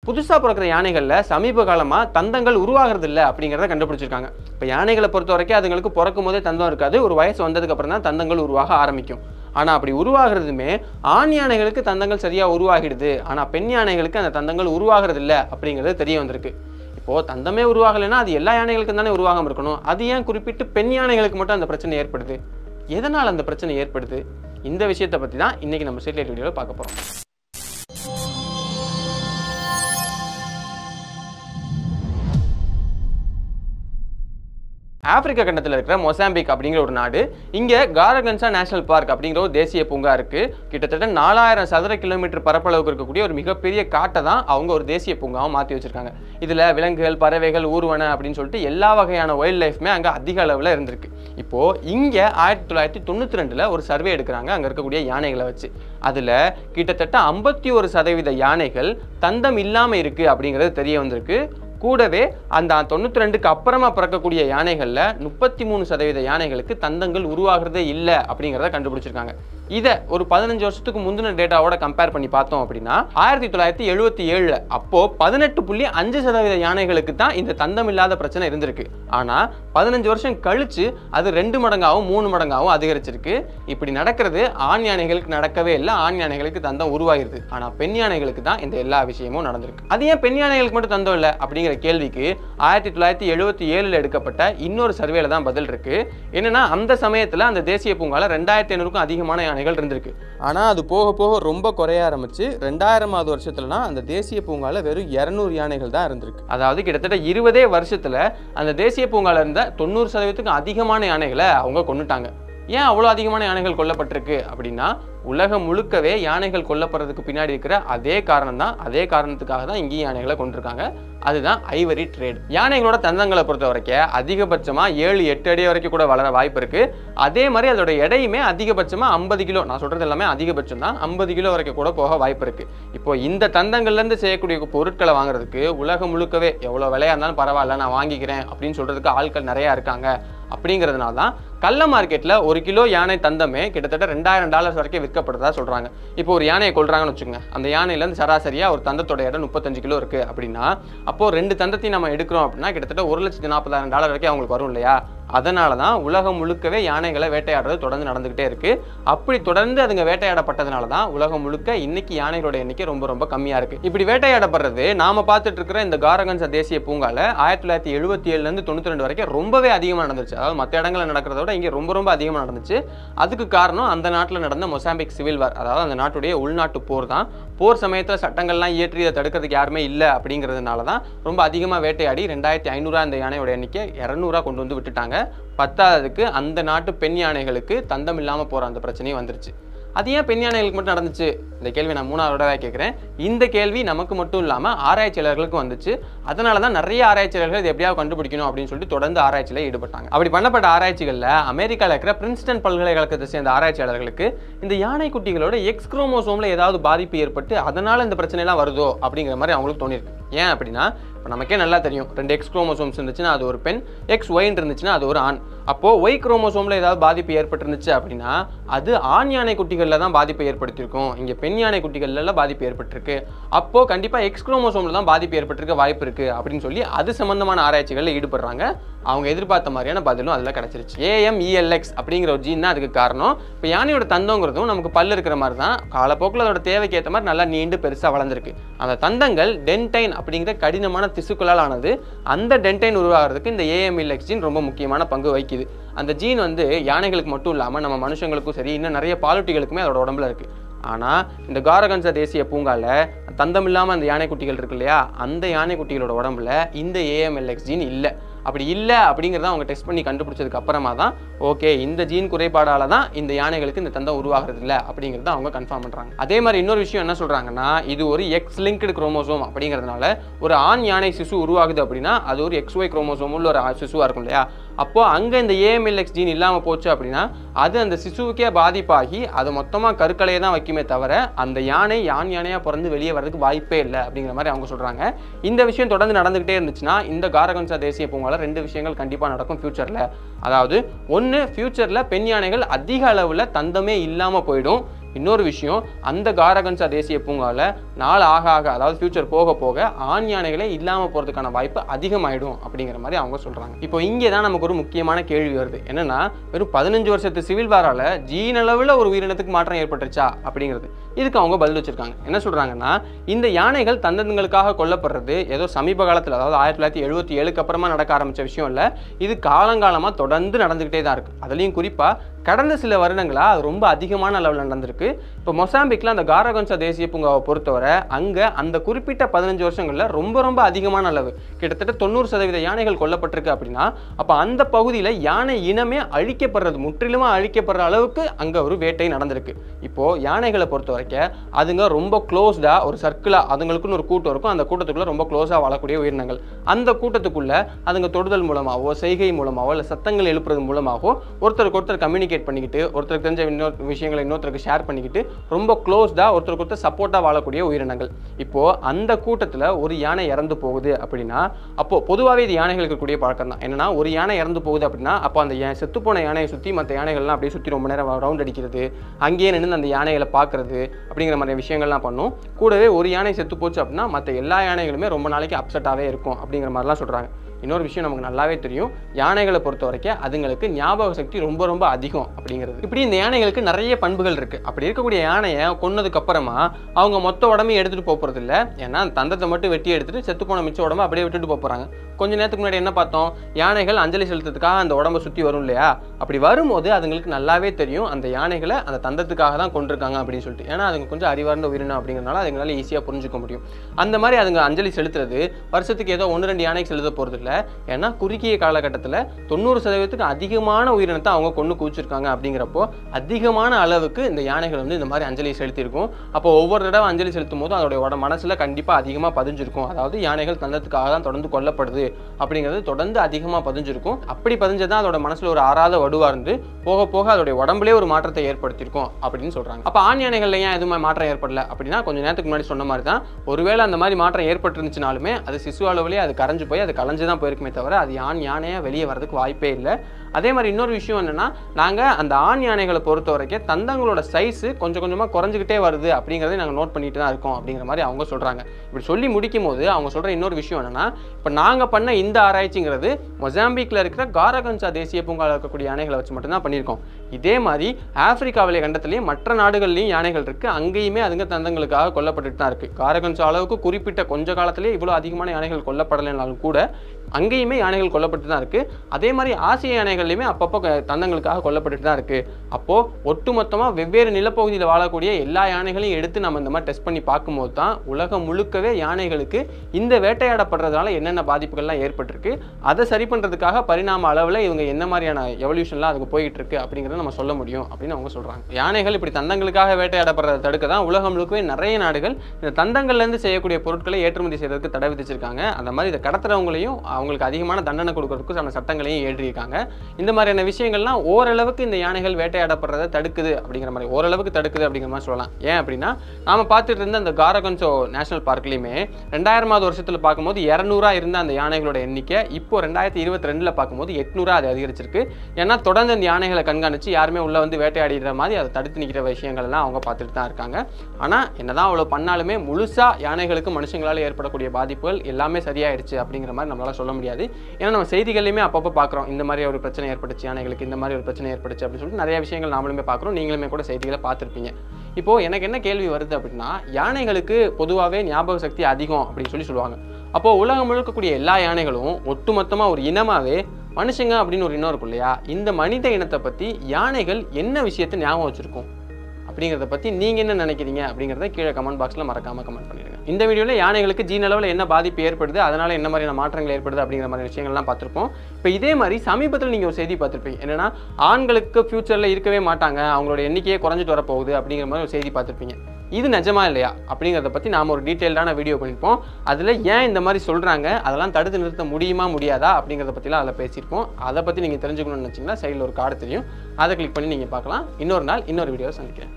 புதுசாக பிறக்கிற யானைகளில் சமீப காலமாக தந்தங்கள் உருவாகிறது இல்லை அப்படிங்கிறத கண்டுபிடிச்சிருக்காங்க இப்போ யானைகளை பொறுத்த வரைக்கும் அதுங்களுக்கு பிறக்கும் போதே தந்தம் இருக்காது ஒரு வயசு வந்ததுக்கு அப்புறம் தான் தந்தங்கள் உருவாக ஆரம்பிக்கும் ஆனால் அப்படி உருவாகிறதுமே ஆண் யானைகளுக்கு தந்தங்கள் சரியாக உருவாகிடுது ஆனால் பெண் யானைகளுக்கு அந்த தந்தங்கள் உருவாகிறது இல்லை அப்படிங்கிறது தெரிய வந்திருக்கு இப்போது தந்தமே உருவாகலைன்னா அது எல்லா யானைகளுக்கும் தானே உருவாகாம இருக்கணும் அது ஏன் குறிப்பிட்டு பெண் யானைகளுக்கு மட்டும் அந்த பிரச்சனை ஏற்படுது எதனால் அந்த பிரச்சனை ஏற்படுது இந்த விஷயத்தை பற்றி தான் இன்றைக்கி நம்ம சேட்டலைட் வீடியோவில் பார்க்க போகிறோம் ஆப்பிரிக்கா கண்டத்தில் இருக்கிற மொசாம்பிக் அப்படிங்கிற ஒரு நாடு இங்கே காரகன்சா நேஷனல் பார்க் அப்படிங்கிற ஒரு தேசிய பூங்கா இருக்கு கிட்டத்தட்ட நாலாயிரம் சதுர கிலோமீட்டர் பரப்பளவுக்கு இருக்கக்கூடிய ஒரு மிகப்பெரிய காட்டை தான் அவங்க ஒரு தேசிய பூங்காவை மாற்றி வச்சிருக்காங்க இதில் விலங்குகள் பறவைகள் ஊர்வன அப்படின்னு சொல்லிட்டு எல்லா வகையான வைல்ட் லைஃப்மே அங்கே அதிக அளவில் இருந்திருக்கு இப்போ இங்கே ஆயிரத்தி தொள்ளாயிரத்தி தொண்ணூற்றி ரெண்டில் ஒரு சர்வே எடுக்கிறாங்க அங்கே இருக்கக்கூடிய யானைகளை வச்சு அதில் கிட்டத்தட்ட ஐம்பத்தி ஒரு சதவீத யானைகள் தந்தம் இல்லாமல் இருக்குது அப்படிங்கிறது தெரிய வந்திருக்கு கூடவே அந்த தொண்ணூற்றி ரெண்டுக்கு அப்புறமா பிறக்கக்கூடிய யானைகளில் முப்பத்தி மூணு சதவீத யானைகளுக்கு தந்தங்கள் உருவாகிறதே இல்லை அப்படிங்கிறத கண்டுபிடிச்சிருக்காங்க இதை ஒரு பதினஞ்சு வருஷத்துக்கு முந்தின டேட்டாவோட கம்பேர் பண்ணி பார்த்தோம் அப்படின்னா ஆயிரத்தி தொள்ளாயிரத்தி எழுபத்தி ஏழில் அப்போ பதினெட்டு புள்ளி அஞ்சு சதவீத யானைகளுக்கு தான் இந்த தந்தம் இல்லாத பிரச்சனை இருந்திருக்கு ஆனால் பதினஞ்சு வருஷம் கழிச்சு அது ரெண்டு மடங்காகவும் மூணு மடங்காகவும் அதிகரிச்சிருக்கு இப்படி நடக்கிறது ஆண் யானைகளுக்கு நடக்கவே இல்லை ஆண் யானைகளுக்கு தந்தம் உருவாகிருது ஆனால் பெண் யானைகளுக்கு தான் இந்த எல்லா விஷயமும் நடந்திருக்கு அது ஏன் பெண் யானைகளுக்கு மட்டும் தந்தம் இல்லை அப்படிங்கிற கேள்விக்கு ஆயிரத்தி தொள்ளாயிரத்தி எழுபத்தி ஏழில் எடுக்கப்பட்ட இன்னொரு சர்வேல தான் பதில் இருக்கு என்னன்னா அந்த சமயத்தில் அந்த தேசிய பூங்கால ரெண்டாயிரத்தி ஐநூறுக்கும் அதிகமான யானைகள் இருந்திருக்கு ஆனால் அது போக போக ரொம்ப குறைய ஆரம்பிச்சு ரெண்டாயிரமாவது வருஷத்துலனா அந்த தேசிய பூங்கால வெறும் இரநூறு யானைகள் தான் இருந்திருக்கு அதாவது கிட்டத்தட்ட இருபதே வருஷத்துல அந்த தேசிய பூங்கால இருந்த தொண்ணூறு சதவீதத்துக்கும் அதிகமான யானைகளை அவங்க கொண்டுட்டாங்க ஏன் அவ்வளோ அதிகமான யானைகள் கொல்லப்பட்டிருக்கு அப்படின்னா உலகம் முழுக்கவே யானைகள் கொல்லப்படுறதுக்கு பின்னாடி இருக்கிற அதே காரணம் தான் அதே காரணத்துக்காக தான் இங்கேயும் யானைகளை கொண்டிருக்காங்க அதுதான் ஐவரி ட்ரேட் யானைகளோட தந்தங்களை பொறுத்த வரைக்கும் அதிகபட்சமாக ஏழு எட்டு அடி வரைக்கும் கூட வளர வாய்ப்பு இருக்கு அதே மாதிரி அதோட எடையுமே அதிகபட்சமாக ஐம்பது கிலோ நான் சொல்றது எல்லாமே அதிகபட்சம் தான் ஐம்பது கிலோ வரைக்கும் கூட போக வாய்ப்பு இருக்கு இப்போ இந்த தந்தங்கள்லேருந்து செய்யக்கூடிய பொருட்களை வாங்குறதுக்கு உலகம் முழுக்கவே எவ்வளோ விலையா இருந்தாலும் பரவாயில்ல நான் வாங்கிக்கிறேன் அப்படின்னு சொல்றதுக்கு ஆட்கள் நிறையா இருக்காங்க அப்படிங்கிறதுனால தான் கள்ள மார்க்கெட்டில் ஒரு கிலோ யானை தந்தமே கிட்டத்தட்ட ரெண்டாயிரம் டாலர்ஸ் வரைக்கும் விற்கப்படுறதா சொல்கிறாங்க இப்போ ஒரு யானையை கொள்றாங்கன்னு வச்சுக்கோங்க அந்த யானையிலேருந்து சராசரியாக ஒரு தந்தத்தோட இடம் முப்பத்தஞ்சு கிலோ இருக்குது அப்படின்னா அப்போது ரெண்டு தந்தத்தையும் நம்ம எடுக்கிறோம் அப்படின்னா கிட்டத்தட்ட ஒரு லட்சத்தி நாற்பதாயிரம் டாலர் வரைக்கும் அவங்களுக்கு வரும் இல்லையா அதனால தான் உலகம் முழுக்கவே யானைகளை வேட்டையாடுறது தொடர்ந்து நடந்துகிட்டே இருக்கு அப்படி தொடர்ந்து அதுங்க வேட்டையாடப்பட்டதுனால தான் உலகம் முழுக்க இன்னைக்கு யானைகளோட எண்ணிக்கை ரொம்ப ரொம்ப கம்மியாக இருக்கு இப்படி வேட்டையாடப்படுறது நாம பார்த்துட்டு இருக்கிற இந்த காரகன்சா தேசிய பூங்கால ஆயிரத்தி தொள்ளாயிரத்தி எழுபத்தி ஏழுலேருந்து தொண்ணூற்றி ரெண்டு வரைக்கும் ரொம்பவே அதிகமாக நடந்துச்சு அதாவது மற்ற இடங்களில் நடக்கிறத விட இங்கே ரொம்ப ரொம்ப அதிகமாக நடந்துச்சு அதுக்கு காரணம் அந்த நாட்டில் நடந்த மொசாம்பிக் சிவில் வார் அதாவது அந்த நாட்டுடைய உள்நாட்டு போர் தான் போர் சமயத்தில் சட்டங்கள்லாம் இயற்றி அதை தடுக்கிறதுக்கு யாருமே இல்லை அப்படிங்கிறதுனால தான் ரொம்ப அதிகமாக வேட்டையாடி ரெண்டாயிரத்தி ஐநூறுரூவா அந்த யானையோட எண்ணிக்கை இரநூறுவா கொண்டு வந்து விட்டுட்டாங்க பத்தாததுக்கு அந்த நாட்டு பெண் யானைகளுக்கு தந்தம் இல்லாமல் போகிற அந்த பிரச்சனையும் வந்துருச்சு அது ஏன் பெண் யானைகளுக்கு மட்டும் நடந்துச்சு இந்த கேள்வி நான் மூணாவது தடவை கேட்குறேன் இந்த கேள்வி நமக்கு மட்டும் இல்லாமல் ஆராய்ச்சியாளர்களுக்கும் வந்துச்சு அதனால தான் நிறைய ஆராய்ச்சியாளர்கள் இது எப்படியாவது கண்டுபிடிக்கணும் அப்படின்னு சொல்லிட்டு தொடர்ந்து ஆராய்ச்சியில் ஈடுபட்டாங்க அப்படி பண்ணப்பட்ட ஆராய்ச்சிகளில் அமெரிக்காவில் இருக்கிற பிரின்ஸ்டன் பல்கலைக்கழகத்தை சேர்ந்த ஆராய்ச்சியாளர்களுக்கு இந்த யானை குட்டிகளோட எக்ஸ் குரோமோசோமில் ஏதாவது பாதிப்பு ஏற்பட்டு அதனால இந்த பிரச்சனைலாம் வருதோ அப்படிங்கிற மாதிரி அவங்களுக்கு தோணிருக்கு ஏன் அப்படின்னா இப்போ நமக்கே நல்லா தெரியும் ரெண்டு எக்ஸ் குரோமோசோம்ஸ் இருந்துச்சுன்னா அது ஒரு பெண் எக்ஸ் ஒயின் இருந்துச்சுன்னா அது ஒரு ஆண் அப்போது ஒய் குரோமோசோமில் ஏதாவது பாதிப்பு ஏற்பட்டிருந்துச்சு அப்படின்னா அது ஆண் யானை குட்டிகளில் தான் பாதிப்பை ஏற்படுத்தியிருக்கும் இங்கே பெண் யானை குட்டிகள்ல பாதிப்பு ஏற்பட்டிருக்கு அப்போது கண்டிப்பாக எக்ஸ் குரோமோசோமில் தான் பாதிப்பு ஏற்பட்டிருக்க வாய்ப்பு இருக்குது அப்படின்னு சொல்லி அது சம்மந்தமான ஆராய்ச்சிகளில் ஈடுபடுறாங்க அவங்க எதிர்பார்த்த மாதிரியான பதிலும் அதில் கிடச்சிருச்சு ஏஎம்இஎல்எக்ஸ் அப்படிங்கிற ஒரு ஜீன் தான் அதுக்கு காரணம் இப்போ யானையோட தந்தங்கிறதும் நமக்கு பல்லு இருக்கிற மாதிரி தான் காலப்போக்கில் அதோட தேவைக்கு ஏற்ற மாதிரி நல்லா நீண்டு பெருசாக வளர்ந்துருக்கு அந்த தந்தங்கள் டென்டைன் அப்படிங்கிற கடினமான திசுக்களால் ஆனது அந்த டென்டைன் உருவாகிறதுக்கு இந்த ஏஎம்இஎல்எக்ஸ் ஜீன் ரொம்ப முக்கியமான பங்கு வகிக்குது அந்த ஜீன் வந்து யானைகளுக்கு மட்டும் இல்லாமல் நம்ம மனுஷங்களுக்கும் சரி இன்னும் நிறைய பாலூட்டிகளுக்குமே அதோட உடம்புல இருக்குது ஆனால் இந்த காரகன்சா தேசிய பூங்காவில் தந்தம் இல்லாமல் அந்த யானைக்குட்டிகள் இருக்கு இல்லையா அந்த யானைக்குட்டிகளோட உடம்புல இந்த ஏஎம்எல்எக்ஸ் ஜீன் இல்லை அப்படி இல்லை அப்படிங்கிறத அவங்க டெஸ்ட் பண்ணி கண்டுபிடிச்சதுக்கு அப்புறமா தான் ஓகே இந்த ஜீன் குறைபாடால தான் இந்த யானைகளுக்கு இந்த தந்தம் உருவாகிறது இல்லை அப்படிங்கிறத அவங்க கன்ஃபார்ம் பண்ணுறாங்க அதே மாதிரி இன்னொரு விஷயம் என்ன சொல்கிறாங்கன்னா இது ஒரு எக்ஸ் லிங்க்டு குரோமோசோம் அப்படிங்கிறதுனால ஒரு ஆண் யானை சிசு உருவாகுது அப்படின்னா அது ஒரு எக்ஸ் ஒய் குரோமோசோம் உள்ள ஒரு சிசுவாக இருக்கும் இல்லையா அப்போ அங்கே இந்த ஏஎம்எல்எக்ஸ் ஜீன் இல்லாமல் போச்சு அப்படின்னா அது அந்த சிசுவுக்கே பாதிப்பாகி அது மொத்தமாக கருக்கலையை தான் வைக்குமே தவிர அந்த யானை யான் யானையாக பிறந்து வெளியே வரதுக்கு வாய்ப்பே இல்லை அப்படிங்கிற மாதிரி அவங்க சொல்கிறாங்க இந்த விஷயம் தொடர்ந்து நடந்துகிட்டே இருந்துச்சுன்னா இந்த காரகன்சா தேசிய பூங்காவில் ரெண்டு விஷயங்கள் கண்டிப்பாக நடக்கும் ஃபியூச்சரில் அதாவது ஒன்று ஃபியூச்சரில் பெண் யானைகள் அதிக அளவில் தந்தமே இல்லாமல் போயிடும் இன்னொரு விஷயம் அந்த காரகன்சா தேசிய பூங்காவில் நாள் ஆக ஆக அதாவது ஃபியூச்சர் போக போக ஆண் யானைகளே இல்லாமல் போகிறதுக்கான வாய்ப்பு அதிகமாயிடும் அப்படிங்கிற மாதிரி அவங்க சொல்கிறாங்க இப்போ இங்கே தான் நமக்கு ஒரு முக்கியமான கேள்வி வருது என்னன்னா வெறும் பதினஞ்சு வருஷத்து சிவில் வாரால ஜீன் அளவில் ஒரு உயிரினத்துக்கு மாற்றம் ஏற்பட்டுருச்சா அப்படிங்கிறது இதுக்கு அவங்க பதில் வச்சிருக்காங்க என்ன சொல்றாங்கன்னா இந்த யானைகள் தந்தங்களுக்காக கொல்லப்படுறது ஏதோ சமீப காலத்தில் அதாவது ஆயிரத்தி தொள்ளாயிரத்தி எழுபத்தி ஏழுக்கு அப்புறமா நடக்க ஆரம்பிச்ச விஷயம் இல்லை இது காலங்காலமாக தொடர்ந்து நடந்துக்கிட்டே தான் இருக்கு அதுலேயும் குறிப்பாக கடந்த சில வருடங்களாக அது ரொம்ப அதிகமான அளவில் நடந்திருக்கு இப்போ மொசாம்பிக்ல அந்த காரகன்சா தேசிய பூங்காவை பொறுத்தவரை அங்கே அந்த குறிப்பிட்ட பதினஞ்சு வருஷங்களில் ரொம்ப ரொம்ப அதிகமான அளவு கிட்டத்தட்ட தொண்ணூறு சதவீத யானைகள் கொல்லப்பட்டிருக்கு அப்படின்னா அப்போ அந்த பகுதியில் யானை இனமே அழிக்கப்படுறது முற்றிலுமாக அழிக்கப்படுற அளவுக்கு அங்கே ஒரு வேட்டை நடந்திருக்கு இப்போ யானைகளை பொறுத்த வரைக்கும் அதுங்க ரொம்ப க்ளோஸ்டாக ஒரு சர்க்கிளாக அதுங்களுக்குன்னு ஒரு கூட்டம் இருக்கும் அந்த கூட்டத்துக்குள்ள ரொம்ப க்ளோஸாக வாழக்கூடிய உயிரினங்கள் அந்த கூட்டத்துக்குள்ள அதுங்க தொடுதல் மூலமாகவோ செய்கை மூலமாகவோ இல்லை சத்தங்கள் எழுப்புறது மூலமாகவோ ஒருத்தருக்கு ஒருத்தர் கம்யூனிகேட் பண்ணிக்கிட்டு ஒருத்தருக்கு தெரிஞ்ச இன்னொரு விஷயங்களை இன்னொருத்தருக்கு ஷேர் பண்ணிக்கிட்டு ரொம்ப க்ளோஸ்டாக ஒருத்தருக்கு ஒருத்தர் சப்போர்ட்டாக வாழக்கூடிய உயிரினங்கள் இப்போ அந்த கூட்டத்தில் ஒரு யானை இறந்து போகுது அப்படின்னா அப்போ பொதுவாகவே இது யானைகளுக்கு இருக்கக்கூடிய பழக்கம் தான் என்னன்னா ஒரு யானை இறந்து போகுது அப்படின்னா அப்போ அந்த யா- செத்துப்போன யானையை சுற்றி மற்ற யானைகள்லாம் அப்படியே சுற்றி ரொம்ப நேரம் ரவுண்ட் அடிக்கிறது அங்கேயே நின்று அந்த யானைகளை பார்க்கறது அப்படிங்கிற மாதிரி விஷயங்கள்லாம் பண்ணும் கூடவே ஒரு யானை செத்து போச்சு அப்படின்னா மற்ற எல்லா யானைகளுமே ரொம்ப நாளைக்கு அப்செட்டாகவே இருக்கும் அப்படிங்கிற மாதிரிலாம் சொல்கிறாங்க இன்னொரு விஷயம் நமக்கு நல்லாவே தெரியும் யானைகளை பொறுத்த வரைக்கும் அதுங்களுக்கு ஞாபக சக்தி ரொம்ப ரொம்ப அதிகம் அப்படிங்கிறது இப்படி இந்த யானைகளுக்கு நிறைய பண்புகள் இருக்கு அப்படி இருக்கக்கூடிய யானையை கொன்னதுக்கு அப்புறமா அவங்க மொத்த உடம்பையும் எடுத்துட்டு போக போறது இல்ல ஏன்னா அந்த தந்தத்தை மட்டும் வெட்டி எடுத்துட்டு செத்து போன மிச்ச உடம்ப அப்படியே விட்டுட்டு போக போறாங்க கொஞ்ச நேரத்துக்கு முன்னாடி என்ன பார்த்தோம் யானைகள் அஞ்சலி செலுத்துறதுக்காக அந்த உடம்ப சுத்தி வரும் இல்லையா அப்படி வரும்போது அதுங்களுக்கு நல்லாவே தெரியும் அந்த யானைகளை அந்த தந்தத்துக்காக தான் கொண்டிருக்காங்க அப்படின்னு சொல்லிட்டு ஏன்னா அதுங்க கொஞ்சம் அறிவார்ந்த உயிரினம் அப்படிங்கிறனால அதுங்களால ஈஸியாக புரிஞ்சுக்க முடியும் அந்த மாதிரி அதுங்க அஞ்சலி செலுத்துறது வருஷத்துக்கு ஏதோ ஒன்று ரெண்டு யானைக்கு செலுத்த போகிறது இல்லை ஏன்னா குறுகிய காலகட்டத்தில் தொண்ணூறு சதவீதத்துக்கு அதிகமான உயிரினத்தை அவங்க கொண்டு குவிச்சிருக்காங்க அப்படிங்கிறப்போ அதிகமான அளவுக்கு இந்த யானைகள் வந்து இந்த மாதிரி அஞ்சலி செலுத்தியிருக்கும் அப்போ ஒவ்வொரு தடவை அஞ்சலி செலுத்தும் போது அதோடைய உட மனசில் கண்டிப்பாக அதிகமாக பதிஞ்சிருக்கும் அதாவது யானைகள் தந்தத்துக்காக தான் தொடர்ந்து கொல்லப்படுது அப்படிங்கிறது தொடர்ந்து அதிகமாக பதிஞ்சிருக்கும் அப்படி பதிஞ்சதான் அதோட மனசில் ஒரு ஆறாத வடுவாக இருந்து போக போக அதோடைய உடம்புலே ஒரு மாற்றத்தை ஏற்படுத்தியிருக்கும் அப்படின்னு சொல்கிறாங்க அப்போ ஆண் யானைகள்ல ஏன் எதுவுமே மாற்றம் ஏற்படல அப்படின்னா கொஞ்சம் நேரத்துக்கு முன்னாடி சொன்ன மாதிரி தான் ஒருவேளை அந்த மாதிரி மாற்றம் ஏற்பட்டிருந்துச்சுனாலுமே அது சிசு அளவுலேயே அது கரைஞ்சு போய் அது கலைஞ்சு தான் போயிருக்குமே தவிர அது ஆண் யானையாக வெளியே வரதுக்கு வாய்ப்பே இல்லை அதே மாதிரி இன்னொரு விஷயம் என்னன்னா நாங்கள் அந்த ஆண் யானைகளை பொறுத்த வரைக்கும் தந்தங்களோட சைஸு கொஞ்சம் கொஞ்சமாக குறைஞ்சிக்கிட்டே வருது அப்படிங்கிறதை நாங்கள் நோட் பண்ணிட்டு தான் இருக்கோம் அப்படிங்கிற மாதிரி அவங்க சொல்கிறாங்க இப்படி சொல்லி முடிக்கும் போது அவங்க சொல்கிற இன்னொரு விஷயம் என்னன்னா இப்போ நாங்கள் பண்ண இந்த ஆராய்ச்சிங்கிறது மொசாம்பிக்கில் இருக்கிற காரகன்சா தேசிய பூங்காவில் இருக்கக்கூடிய யானைகளை வச்சு மட்டும்தான் பண்ணியிருக்கோம் இதே மாதிரி ஆப்பிரிக்காவிலே கண்டத்துலேயும் மற்ற நாடுகள்லையும் யானைகள் இருக்குது அங்கேயுமே அதுங்க தந்தங்களுக்காக கொல்லப்பட்டுட்டு தான் இருக்குது காரகன்சா அளவுக்கு குறிப்பிட்ட கொஞ்ச காலத்திலே இவ்வளோ அதிகமான யானைகள் கொல்லப்படலைனாலும் கூட அங்கேயுமே யானைகள் கொல்லப்பட்டு தான் இருக்குது அதே மாதிரி ஆசிய யானைகள்லையுமே அப்பப்போ க- தந்தங்களுக்காக கொல்லப்பட்டுட்டு தான் இருக்குது அப்போது ஒட்டுமொத்தமாக வெவ்வேறு நிலப்பகுதியில் வாழக்கூடிய எல்லா யானைகளையும் எடுத்து நம்ம இந்த மாதிரி டெஸ்ட் பண்ணி பார்க்கும்போது தான் உலகம் முழுக்கவே யானைகளுக்கு இந்த வேட்டையாடப்படுறதுனால என்னென்ன பாதிப்புகள்லாம் ஏற்பட்டிருக்கு அதை சரி பண்ணுறதுக்காக பரிணாம அளவில் இவங்க என்ன மாதிரியான எவல்யூஷன்லாம் அதுக்கு போயிட்டு இருக்கு அப்படிங்கிறத நம்ம சொல்ல முடியும் அப்படின்னு அவங்க சொல்கிறாங்க யானைகள் இப்படி தந்தங்களுக்காக வேட்டையாடப்படுறதை தடுக்க தான் உலகம் முழுக்கவே நிறைய நாடுகள் இந்த தந்தங்கள்லேருந்து செய்யக்கூடிய பொருட்களை ஏற்றுமதி செய்யறதுக்கு தடை விதிச்சிருக்காங்க அந்த மாதிரி இதை கடத்துறவங்களையும் அவங்களுக்கு அதிகமான தண்டனை கொடுக்கறதுக்கு சட்டங்களையும் ஏற்றிருக்காங்க இந்த மாதிரியான விஷயங்கள்லாம் ஓரளவுக்கு இந்த யானைகள் வேட்டையாடப்படுறதை தடுக்குது அப்படிங்கிற மாதிரி ஓரளவுக்கு தடுக்குது அப்படிங்கிற மாதிரி சொல்லலாம் ஏன் அப்படின்னா நாம பார்த்துட்டு இருந்த அந்த காரகன்சோ நேஷனல் பார்க்லையுமே ரெண்டாயிரமாவது வருஷத்தில் பார்க்கும்போது இரநூறா இருந்த அந்த யானைகளோட எண்ணிக்கை இப்போ ரெண்டாயிரத்தி இருபத்தி ரெண்டில் பார்க்கும்போது எட்நூறா அது அதிகரிச்சிருக்கு ஏன்னா தொடர்ந்து இந்த யானைகளை கண்காணிச்சு யாருமே உள்ள வந்து வேட்டையாடிடுற மாதிரி அதை தடுத்து நிற்கிற விஷயங்கள் எல்லாம் அவங்க பார்த்துட்டு தான் இருக்காங்க ஆனால் என்னதான் அவ்வளோ பண்ணாலுமே முழுசா யானைகளுக்கு மனுஷங்களால் ஏற்படக்கூடிய பாதிப்புகள் எல்லாமே சரியாயிடுச்சு அப்படிங்கிற மாதிரி நம்மளால சொல்ல முடியாது ஏன்னா நம்ம செய்திகள்லையுமே அப்பப்போ பார்க்குறோம் இந்த மாதிரி ஒரு பிரச்சனை ஏற்பட்டுச்சு யானைகளுக்கு இந்த மாதிரி ஒரு பிரச்சனை ஏற்பட்டுச்சு அப்படின்னு சொல்லிட்டு நிறைய விஷயங்கள் நாமளுமே பார்க்குறோம் நீங்களுமே கூட செய்திகளை பார்த்துருப்பீங்க இப்போ எனக்கு என்ன கேள்வி வருது அப்படின்னா யானைகளுக்கு பொதுவாகவே ஞாபக சக்தி அதிகம் அப்படின்னு சொல்லி சொல்லுவாங்க அப்போ உலகம் முழுக்கக்கூடிய எல்லா யானைகளும் ஒட்டுமொத்தமாக ஒரு இனமாவே மனுஷங்க அப்படின்னு ஒரு இனம் இருக்கும் இல்லையா இந்த மனித இனத்தை பற்றி யானைகள் என்ன விஷயத்தை ஞாபகம் வச்சிருக்கும் அப்படிங்கிறத பற்றி நீங்கள் என்ன நினைக்கிறீங்க அப்படிங்கிறத கீழே கமெண்ட் பாக்ஸில் மறக்காமல் கமெண்ட் பண்ணிடுங்க இந்த வீடியோவில் யானைகளுக்கு ஜீன் அளவில் என்ன பாதிப்பு ஏற்படுது அதனால் என்ன மாதிரியான மாற்றங்கள் ஏற்படுது அப்படிங்கிற மாதிரி விஷயங்கள்லாம் பார்த்துருப்போம் இப்போ இதே மாதிரி சமீபத்தில் நீங்கள் ஒரு செய்தி பார்த்துருப்பீங்க என்னன்னா ஆண்களுக்கு ஃப்யூச்சரில் இருக்கவே மாட்டாங்க அவங்களோட எண்ணிக்கையே குறைஞ்சிட்டு வரப்போகுது அப்படிங்கிற மாதிரி ஒரு செய்தி பார்த்துருப்பீங்க இது நிஜமா இல்லையா அப்படிங்கிறத பற்றி நாம ஒரு டீட்டெயில்டான வீடியோ பண்ணியிருப்போம் அதில் ஏன் இந்த மாதிரி சொல்கிறாங்க அதெல்லாம் தடுத்து நிறுத்த முடியுமா முடியாதா அப்படிங்கிறத பற்றிலாம் அதில் பேசியிருப்போம் அதை பற்றி நீங்கள் தெரிஞ்சுக்கணும்னு நினச்சிங்கன்னா சைடில் ஒரு கார்டு தெரியும் அதை கிளிக் பண்ணி நீங்கள் பார்க்கலாம் இன்னொரு நாள் இன்னொரு வீடியோவை சந்திக்கிறேன்